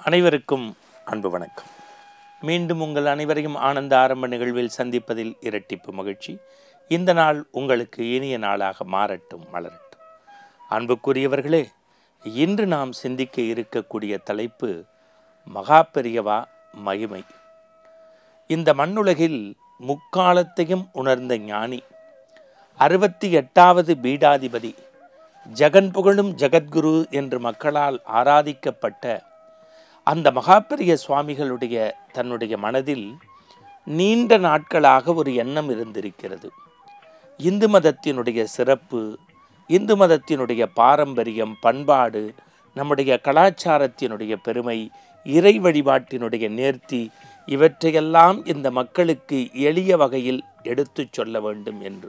அனைவருக்கும் அன்பு வணக்கம் மீண்டும் உங்கள் அனைவரையும் ஆனந்த ஆரம்ப நிகழ்வில் சந்திப்பதில் இரட்டிப்பு மகிழ்ச்சி இந்த நாள் உங்களுக்கு இனிய நாளாக மாறட்டும் மலரட்டும் அன்புக்குரியவர்களே இன்று நாம் சிந்திக்க இருக்கக்கூடிய தலைப்பு மகா பெரியவா மகிமை இந்த மண்ணுலகில் முக்காலத்தையும் உணர்ந்த ஞானி அறுபத்தி எட்டாவது பீடாதிபதி ஜெகன் புகழும் ஜெகத்குரு என்று மக்களால் ஆராதிக்கப்பட்ட அந்த மகாபெரிய சுவாமிகளுடைய தன்னுடைய மனதில் நீண்ட நாட்களாக ஒரு எண்ணம் இருந்திருக்கிறது இந்து மதத்தினுடைய சிறப்பு இந்து மதத்தினுடைய பாரம்பரியம் பண்பாடு நம்முடைய கலாச்சாரத்தினுடைய பெருமை இறை வழிபாட்டினுடைய நேர்த்தி இவற்றையெல்லாம் இந்த மக்களுக்கு எளிய வகையில் எடுத்துச் சொல்ல வேண்டும் என்று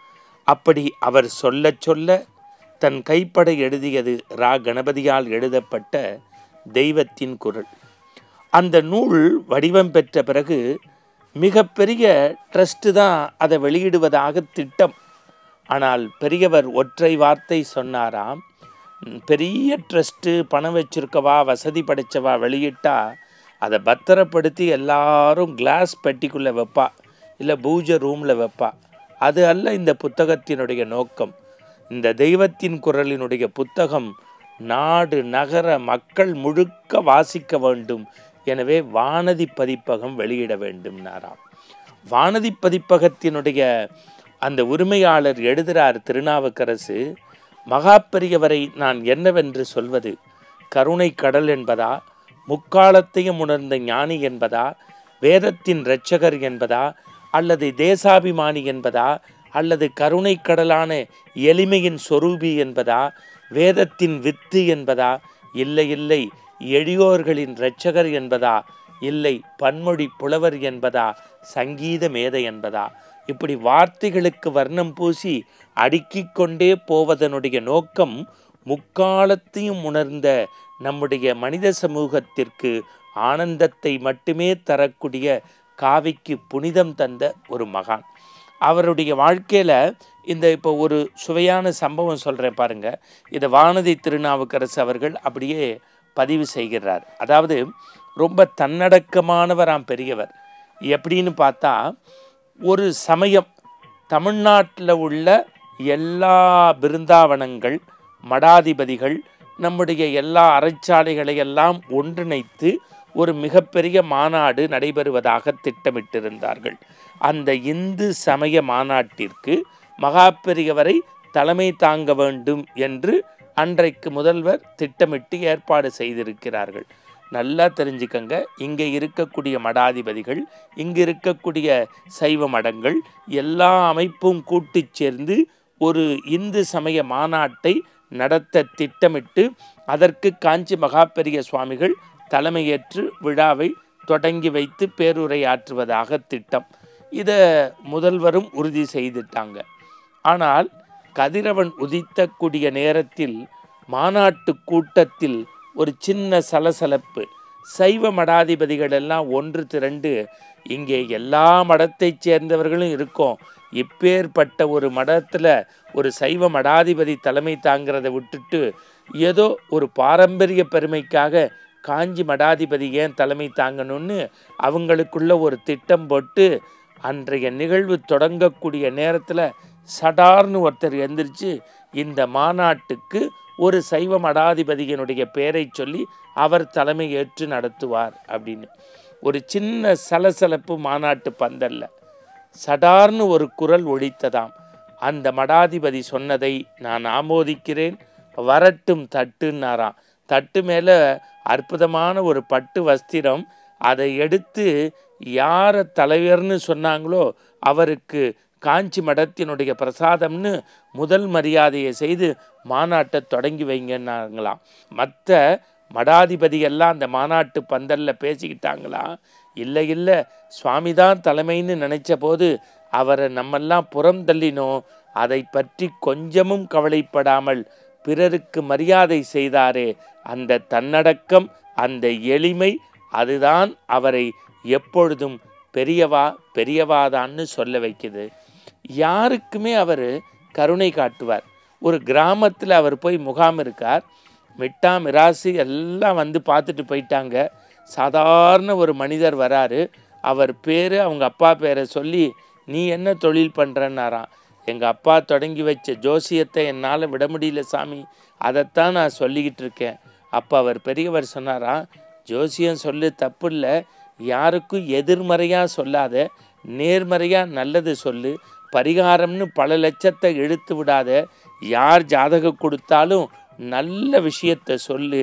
அப்படி அவர் சொல்லச் சொல்ல தன் கைப்பட எழுதியது ரா கணபதியால் எழுதப்பட்ட தெய்வத்தின் குரல் அந்த நூல் வடிவம் பெற்ற பிறகு மிகப்பெரிய ட்ரஸ்ட்டு தான் அதை வெளியிடுவதாக திட்டம் ஆனால் பெரியவர் ஒற்றை வார்த்தை சொன்னாராம் "ம், பெரிய ட்ரஸ்ட்டு பணம் வச்சிருக்கவா வசதி படைச்சவா வெளியிட்டா அதை பத்திரப்படுத்தி எல்லாரும் கிளாஸ் பெட்டிக்குள்ளே வைப்பா இல்லை பூஜை ரூமில் வைப்பா அது அல்ல இந்த புத்தகத்தினுடைய நோக்கம் இந்த தெய்வத்தின் குரலினுடைய புத்தகம் நாடு நகர மக்கள் முழுக்க வாசிக்க வேண்டும் எனவே வானதி பதிப்பகம் வெளியிட வேண்டும்னாராம் வானதி பதிப்பகத்தினுடைய அந்த உரிமையாளர் எழுதுகிறார் திருநாவுக்கரசு மகா பெரியவரை நான் என்னவென்று சொல்வது கருணை கடல் என்பதா முக்காலத்தையும் உணர்ந்த ஞானி என்பதா வேதத்தின் இரட்சகர் என்பதா அல்லது தேசாபிமானி என்பதா அல்லது கருணை கடலான எளிமையின் சொரூபி என்பதா வேதத்தின் வித்து என்பதா இல்லை இல்லை எளியோர்களின் இரட்சகர் என்பதா இல்லை பன்மொழி புலவர் என்பதா சங்கீத மேதை என்பதா இப்படி வார்த்தைகளுக்கு வர்ணம் பூசி அடுக்கிக் கொண்டே போவதனுடைய நோக்கம் முக்காலத்தையும் உணர்ந்த நம்முடைய மனித சமூகத்திற்கு ஆனந்தத்தை மட்டுமே தரக்கூடிய காவிக்கு புனிதம் தந்த ஒரு மகான் அவருடைய வாழ்க்கையில் இந்த இப்போ ஒரு சுவையான சம்பவம் சொல்கிறேன் பாருங்க இதை வானதி திருநாவுக்கரசு அவர்கள் அப்படியே பதிவு செய்கிறார் அதாவது ரொம்ப தன்னடக்கமானவராம் பெரியவர் எப்படின்னு பார்த்தா ஒரு சமயம் தமிழ்நாட்டில் உள்ள எல்லா பிருந்தாவனங்கள் மடாதிபதிகள் நம்முடைய எல்லா அறைச்சாலைகளை எல்லாம் ஒன்றிணைத்து ஒரு மிகப்பெரிய மாநாடு நடைபெறுவதாக திட்டமிட்டிருந்தார்கள் அந்த இந்து சமய மாநாட்டிற்கு மகா பெரியவரை தலைமை தாங்க வேண்டும் என்று அன்றைக்கு முதல்வர் திட்டமிட்டு ஏற்பாடு செய்திருக்கிறார்கள் நல்லா தெரிஞ்சுக்கங்க இங்கே இருக்கக்கூடிய மடாதிபதிகள் இங்கு இருக்கக்கூடிய சைவ மடங்கள் எல்லா அமைப்பும் கூட்டிச் சேர்ந்து ஒரு இந்து சமய மாநாட்டை நடத்த திட்டமிட்டு அதற்கு காஞ்சி மகாபெரிய சுவாமிகள் தலைமையேற்று விழாவை தொடங்கி வைத்து பேருரையாற்றுவதாக திட்டம் இதை முதல்வரும் உறுதி செய்துட்டாங்க ஆனால் கதிரவன் உதித்தக்கூடிய நேரத்தில் மாநாட்டு கூட்டத்தில் ஒரு சின்ன சலசலப்பு சைவ மடாதிபதிகள் எல்லாம் ஒன்று திரண்டு இங்கே எல்லா மடத்தைச் சேர்ந்தவர்களும் இருக்கோம் இப்பேற்பட்ட ஒரு மடத்தில் ஒரு சைவ மடாதிபதி தலைமை தாங்கிறத விட்டுட்டு ஏதோ ஒரு பாரம்பரிய பெருமைக்காக காஞ்சி மடாதிபதி ஏன் தலைமை தாங்கணும்னு அவங்களுக்குள்ள ஒரு திட்டம் போட்டு அன்றைய நிகழ்வு தொடங்கக்கூடிய நேரத்தில் சடார்னு ஒருத்தர் எந்திரிச்சு இந்த மாநாட்டுக்கு ஒரு சைவ மடாதிபதியினுடைய பெயரை சொல்லி அவர் தலைமை ஏற்று நடத்துவார் அப்படின்னு ஒரு சின்ன சலசலப்பு மாநாட்டு பந்தல்ல சடார்னு ஒரு குரல் ஒழித்ததாம் அந்த மடாதிபதி சொன்னதை நான் ஆமோதிக்கிறேன் வரட்டும் தட்டுன்னாராம் தட்டு மேலே அற்புதமான ஒரு பட்டு வஸ்திரம் அதை எடுத்து யாரை தலைவர்னு சொன்னாங்களோ அவருக்கு காஞ்சி மடத்தினுடைய பிரசாதம்னு முதல் மரியாதையை செய்து மாநாட்டை தொடங்கி வைங்கன்னாங்களாம் மற்ற மடாதிபதி எல்லாம் அந்த மாநாட்டு பந்தல்ல பேசிக்கிட்டாங்களா இல்லை இல்லை சுவாமி தான் தலைமைன்னு நினைச்ச போது அவரை நம்மெல்லாம் புறம் தள்ளினோம் அதை பற்றி கொஞ்சமும் கவலைப்படாமல் பிறருக்கு மரியாதை செய்தாரே அந்த தன்னடக்கம் அந்த எளிமை அதுதான் அவரை எப்பொழுதும் பெரியவா பெரியவாதான்னு சொல்ல வைக்குது யாருக்குமே அவர் கருணை காட்டுவார் ஒரு கிராமத்தில் அவர் போய் முகாம் இருக்கார் மிட்டா மிராசு எல்லாம் வந்து பார்த்துட்டு போயிட்டாங்க சாதாரண ஒரு மனிதர் வராரு அவர் பேர் அவங்க அப்பா பேரை சொல்லி நீ என்ன தொழில் பண்ணுறன்னாராம் எங்கள் அப்பா தொடங்கி வச்ச ஜோசியத்தை என்னால் விட முடியல சாமி அதைத்தான் நான் சொல்லிக்கிட்டு இருக்கேன் அப்போ அவர் பெரியவர் சொன்னாராம் ஜோசியம் சொல்லு தப்பு இல்லை யாருக்கும் எதிர்மறையாக சொல்லாத நேர்மறையாக நல்லது சொல்லு பரிகாரம்னு பல லட்சத்தை இழுத்து விடாத யார் ஜாதகம் கொடுத்தாலும் நல்ல விஷயத்தை சொல்லு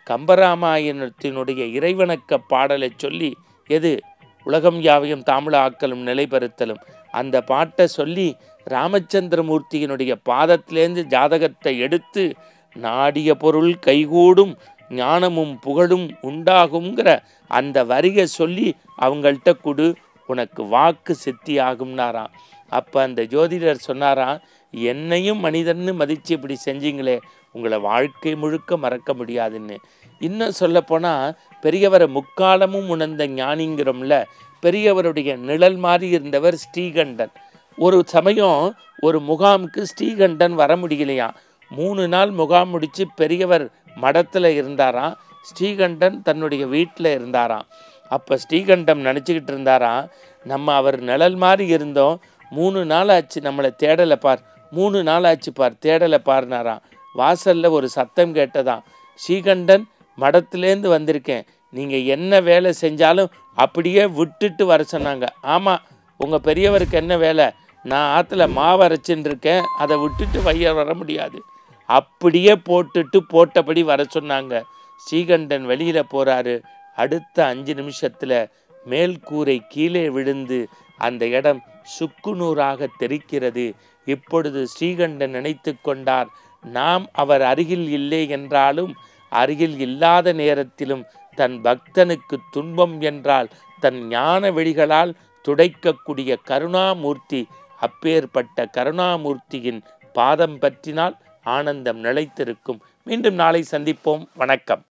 கம்பராமாயணத்தினுடைய இறைவணக்க பாடலை சொல்லி எது உலகம் யாவையும் தாமிழ ஆக்கலும் நிலைபெறுத்தலும் அந்த பாட்டை சொல்லி ராமச்சந்திரமூர்த்தியினுடைய பாதத்திலேருந்து ஜாதகத்தை எடுத்து நாடிய பொருள் கைகூடும் ஞானமும் புகழும் உண்டாகுங்கிற அந்த வரியை சொல்லி அவங்கள்ட்ட கொடு உனக்கு வாக்கு சித்தி ஆகும்னாராம் அப்போ அந்த ஜோதிடர் சொன்னாராம் என்னையும் மனிதன்னு மதித்து இப்படி செஞ்சீங்களே உங்களை வாழ்க்கை முழுக்க மறக்க முடியாதுன்னு இன்னும் சொல்லப்போனால் பெரியவரை முக்காலமும் உணர்ந்த ஞானிங்கிறோம்ல பெரியவருடைய நிழல் மாதிரி இருந்தவர் ஸ்ரீகண்டன் ஒரு சமயம் ஒரு முகாமுக்கு ஸ்ரீகண்டன் வர முடியலையாம் மூணு நாள் முகாம் முடித்து பெரியவர் மடத்தில் இருந்தாராம் ஸ்ரீகண்டன் தன்னுடைய வீட்டில் இருந்தாராம் அப்போ ஸ்ரீகண்டம் நினச்சிக்கிட்டு இருந்தாராம் நம்ம அவர் நிழல் மாதிரி இருந்தோம் மூணு நாள் ஆச்சு நம்மளை தேடலை பார் மூணு நாள் ஆச்சு பார் தேடலை பார்னாராம் வாசலில் ஒரு சத்தம் கேட்டதாம் ஸ்ரீகண்டன் மடத்துலேருந்து வந்திருக்கேன் நீங்கள் என்ன வேலை செஞ்சாலும் அப்படியே விட்டுட்டு வர சொன்னாங்க ஆமாம் உங்கள் பெரியவருக்கு என்ன வேலை நான் ஆற்றுல மாவு அரைச்சின்னு இருக்கேன் அதை விட்டுட்டு வைய வர முடியாது அப்படியே போட்டுட்டு போட்டபடி வர சொன்னாங்க ஸ்ரீகண்டன் வெளியில் போகிறாரு அடுத்த அஞ்சு நிமிஷத்தில் மேல் கூரை கீழே விழுந்து அந்த இடம் சுக்குநூறாக தெரிக்கிறது இப்பொழுது ஸ்ரீகண்டன் நினைத்து கொண்டார் நாம் அவர் அருகில் இல்லை என்றாலும் அருகில் இல்லாத நேரத்திலும் தன் பக்தனுக்கு துன்பம் என்றால் தன் ஞான வெளிகளால் துடைக்கக்கூடிய கருணாமூர்த்தி அப்பேற்பட்ட கருணாமூர்த்தியின் பாதம் பற்றினால் ஆனந்தம் நிலைத்திருக்கும் மீண்டும் நாளை சந்திப்போம் வணக்கம்